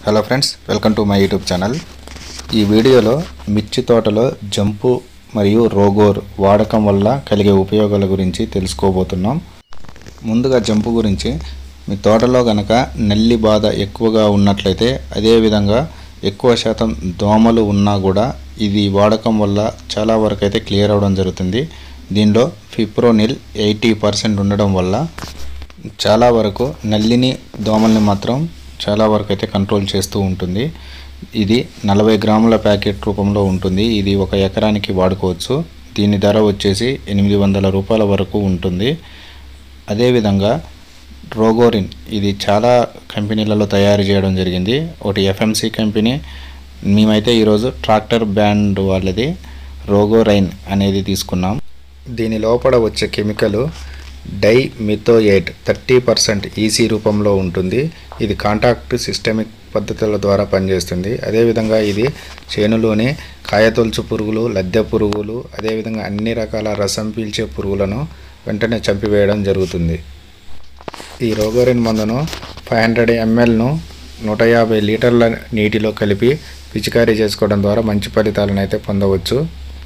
hello friends welcome to my YouTube channel ఈ వీడియోలో మిర్చి తోటలో జంపు మరియు రోగోర్ వాడకం వల్ల కలిగే ఉపయోగాల గురించి తెలుసుకోబోతున్నాం ముందుగా జంపు గురించి మీ తోటలో గనక నల్లి బాధ ఎక్కువగా ఉన్నట్లయితే అదేవిధంగా ఎక్కువ శాతం దోమలు ఉన్నా కూడా ఇది వాడకం వల్ల చాలా వరకు అయితే క్లియర్ అవ్వడం జరుగుతుంది దీనిలో ఫిప్రోనిల్ ఎయిటీ పర్సెంట్ ఉండడం వల్ల చాలా వరకు నల్లిని దోమల్ని మాత్రం చాలా వరకు అయితే కంట్రోల్ చేస్తూ ఉంటుంది ఇది నలభై గ్రాముల ప్యాకెట్ రూపంలో ఉంటుంది ఇది ఒక ఎకరానికి వాడుకోవచ్చు దీని ధర వచ్చేసి ఎనిమిది వందల రూపాయల వరకు ఉంటుంది అదేవిధంగా రోగోరిన్ ఇది చాలా కంపెనీలలో తయారు చేయడం జరిగింది ఒకటి ఎఫ్ఎంసి కంపెనీ మేమైతే ఈరోజు ట్రాక్టర్ బ్యాండ్ వాళ్ళది రోగోరైన్ అనేది తీసుకున్నాం దీని లోపల వచ్చే chemical dimethoate thirty percent EC రూపంలో ఉంటుంది ఇది కాంటాక్ట్ సిస్టమిక్ పద్ధతుల ద్వారా పనిచేస్తుంది అదేవిధంగా ఇది చేనులోని కాయతొలుచు పురుగులు లద్దె పురుగులు అదేవిధంగా అన్ని రకాల రసం పీల్చే పురుగులను వెంటనే చంపివేయడం జరుగుతుంది ఈ రోగోరిన్ మందును ఫైవ్ హండ్రెడ్ ఎంఎల్ను నూట యాభై లీటర్ల నీటిలో కలిపి పిచికారీ చేసుకోవడం ద్వారా మంచి ఫలితాలను అయితే పొందవచ్చు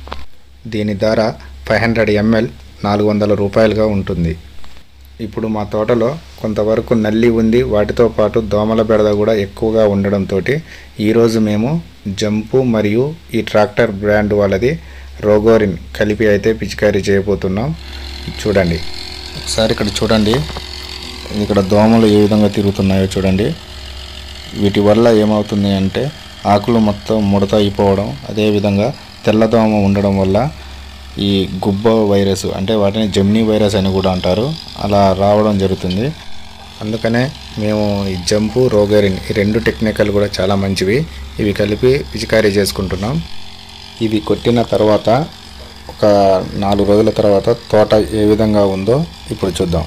దీని ధర ఫైవ్ హండ్రెడ్ ఎంఎల్ నాలుగు వందల రూపాయలుగా ఉంటుంది ఇప్పుడు మా తోటలో కొంతవరకు నల్లి ఉంది వాటితో పాటు దోమల బెడద కూడా ఎక్కువగా ఉండడంతో ఈరోజు మేము జంపు మరియు ఈ ట్రాక్టర్ బ్రాండ్ వాళ్ళది రోగోరిన్ కలిపి అయితే పిచికారీ చేయబోతున్నాం చూడండి ఒకసారి ఇక్కడ చూడండి ఇక్కడ దోమలు ఏ విధంగా తిరుగుతున్నాయో చూడండి వీటి వల్ల ఏమవుతుంది అంటే ఆకులు మొత్తం ముడత అయిపోవడం అదేవిధంగా తెల్లదోమ ఉండడం వల్ల ఈ గుబ్బ వైరస్ అంటే వాటిని జమ్నీ వైరస్ అని కూడా అంటారు అలా రావడం జరుగుతుంది అందుకనే మేము ఈ జంపు రోగరిన్ ఈ రెండు టెక్నికల్ కూడా చాలా మంచివి ఇవి కలిపి పిచికారీ చేసుకుంటున్నాం ఇవి కొట్టిన తర్వాత ఒక నాలుగు రోజుల తర్వాత తోట ఏ విధంగా ఉందో ఇప్పుడు చూద్దాం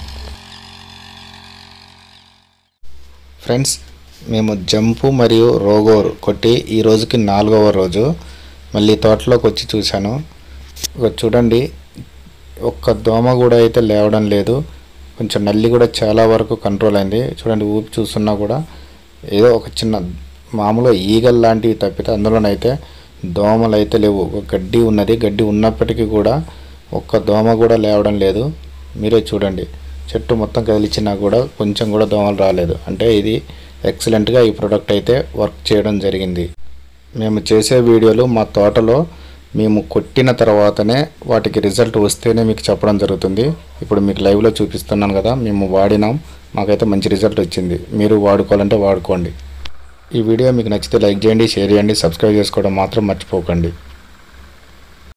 ఫ్రెండ్స్ మేము జంపు మరియు రోగోర్ కొట్టి ఈ రోజుకి నాలుగవ రోజు మళ్ళీ తోటలోకి వచ్చి చూశాను ఇక చూడండి ఒక్క దోమ కూడా అయితే లేవడం లేదు కొంచెం నల్లి కూడా చాలా వరకు కంట్రోల్ అయింది చూడండి ఊపి చూస్తున్నా కూడా ఏదో ఒక చిన్న మామూలు ఈగల్ లాంటివి తప్పితే అందులోనైతే దోమలు అయితే లేవు ఒక గడ్డి ఉన్నది గడ్డి ఉన్నప్పటికీ కూడా ఒక్క దోమ కూడా లేవడం లేదు మీరే చూడండి చెట్టు మొత్తం కదిలిచ్చినా కూడా కొంచెం కూడా దోమలు రాలేదు అంటే ఇది ఎక్సలెంట్గా ఈ ప్రోడక్ట్ అయితే వర్క్ చేయడం జరిగింది మేము చేసే వీడియోలు మా తోటలో మేము కొట్టిన తర్వాతనే వాటికి రిజల్ట్ వస్తేనే మీకు చెప్పడం జరుగుతుంది ఇప్పుడు మీకు లైవ్లో చూపిస్తున్నాను కదా మేము వాడినాం మాకైతే మంచి రిజల్ట్ వచ్చింది మీరు వాడుకోవాలంటే వాడుకోండి ఈ వీడియో మీకు నచ్చితే లైక్ చేయండి షేర్ చేయండి సబ్స్క్రైబ్ చేసుకోవడం మాత్రం మర్చిపోకండి